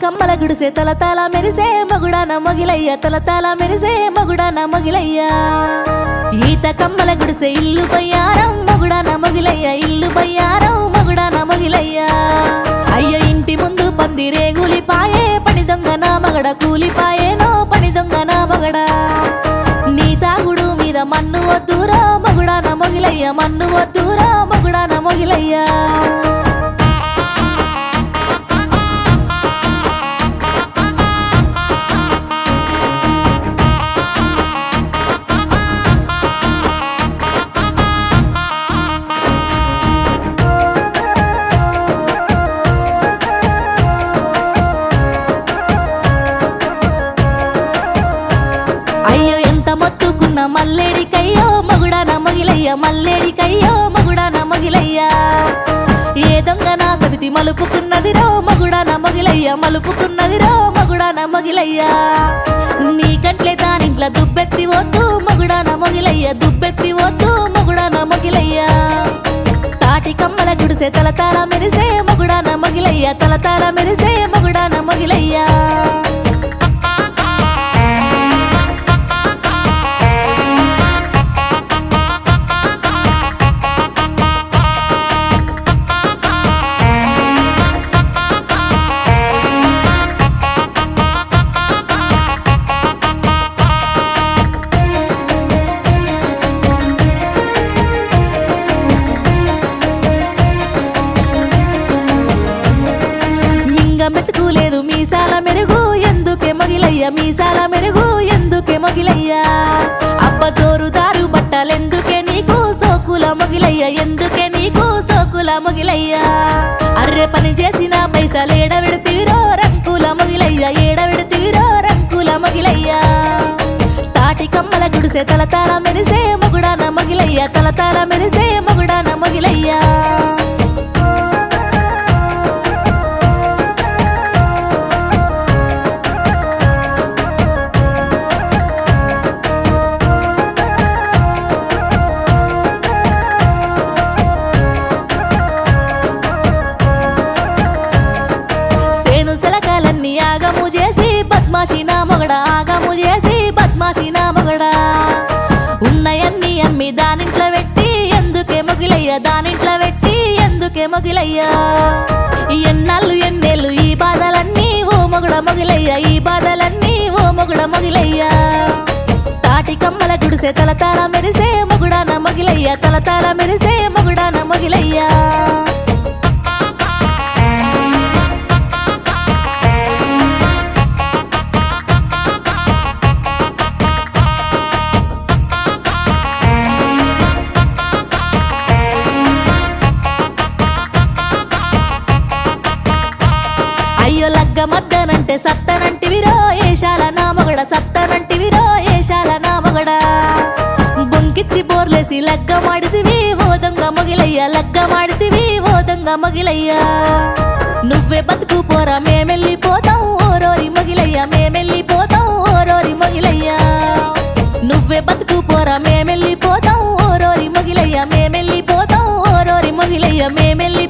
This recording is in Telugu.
కమ్మల గుడిసే తల తల మెరిసే మగుడాన మొగిలయ్య తల తల మెరిసే మగుడాన మొగిలయ్య ఈత కమ్మల గుడిసే ఇల్లు బయ్యారం మగుడాన మొగిలయ్య ఇల్లు బయ్యారం మగుడాన మొగిలయ్య అయ్య ఇంటి ముందు పంది రేగులి పాయే పని దొంగ నా మగడ కూలిపాయేనో పని దొంగ నా మగడ నీ తాగుడు మీద మన్ను వద్దురా మగుడాన మొగిలయ్య మన్ను వద్దురా మగుడాన మొగిలయ్య అయ్యో ఎంత మొత్తుకున్న మల్లేడికయ్యో మగుడాన మొగిలయ్య మల్లేడికయ్యో మగుడాన మొగిలయ్య ఏ దొంగ నా సవితి మలుపుకున్నదిరో మగుడాన మొగిలయ్య మలుపుకున్నదిరో మగుడాన మొగిలయ్య నీ కంట్లే దానింట్ల దుబ్బెత్తి వద్దు మగుడాన మొగిలయ్య దుబ్బెత్తి వద్దు మగుడాన మొగిలయ్య తాటి కమ్మల గుడిసే తల తల మెరిసే మగుడాన మొగిలయ్య తల తల మెరిసే మగుడాన మొగిలయ్య మింగ మెతుకు లేదు మీసాల మెరుగు ఎందుకే మొగిలయ్య మీసాల మెరుగు ఎందుకే మొగిలయ్య అబ్బ సోరుదారు బట్టలెందుకే నీకు సోకుల మొగిలయ్య ఎందుకే నీకు సోకుల మొగిలయ్య అర్రె పని చేసిన పైసలు ఏడబెడతీరో రంకుల మొగిలయ్య ఏడబెడతీరో రంకుల మొగిలయ్య తాటి కమ్మల గుడిసే తల తల మెరిసే మొగుడాన మొగిలయ్య తల తల మెరిసే మొగుడాన మొగిలయ్య సేను సెలకాలన్నీ ఆగము చేసి బద్మాషి నా మొగడ ఆగము చేసి బద్మాషి నా మొగడ ఉన్నయన్నీ అమ్మి దానింట్లో పెట్టి ఎందుకే మొగిలయ్య దానింట్లో పెట్టి ఎందుకే మొగిలయ్య ఎన్నాళ్ళు ఎన్నేళ్ళు ఈ బాధలన్నీ ఓ మొగుడ మొగిలయ్య ఈ బాధలన్నీ ఓ మొగుడ మొగిలయ్య తాటి కమ్మల గుడిసే తల తల మెరిసే మొగుడాన మొగిలయ్య తల తల మెరిసే మొగుడాన మొగిలయ్య అయ్యో లగ్గ మద్దనంటే సత్తనంటివిరో ఏషాల నా మొగడ సత్తనంటివిరో ఏషాల నా మొగడ బొంకిచ్చి బోర్లేసి లగ్గ మాడితివి ఓ దొంగ మొగిలయ్య లగ్గ మాడితివి ఓ దొంగ మొగిలయ్య నువ్వే బతుకు పోరా మేమెళ్ళిపోతాం ఓరోరి మొగిలయ్య మేమెళ్ళిపోతాం ఓరోరి మొగిలయ్య నువ్వే బతుకు పోరా మేమెళ్ళిపోతాం ఓరోరి మొగిలయ్య మేమెళ్ళిపోతాం ఓరోరి మొగిలయ్య మేమెళ్ళి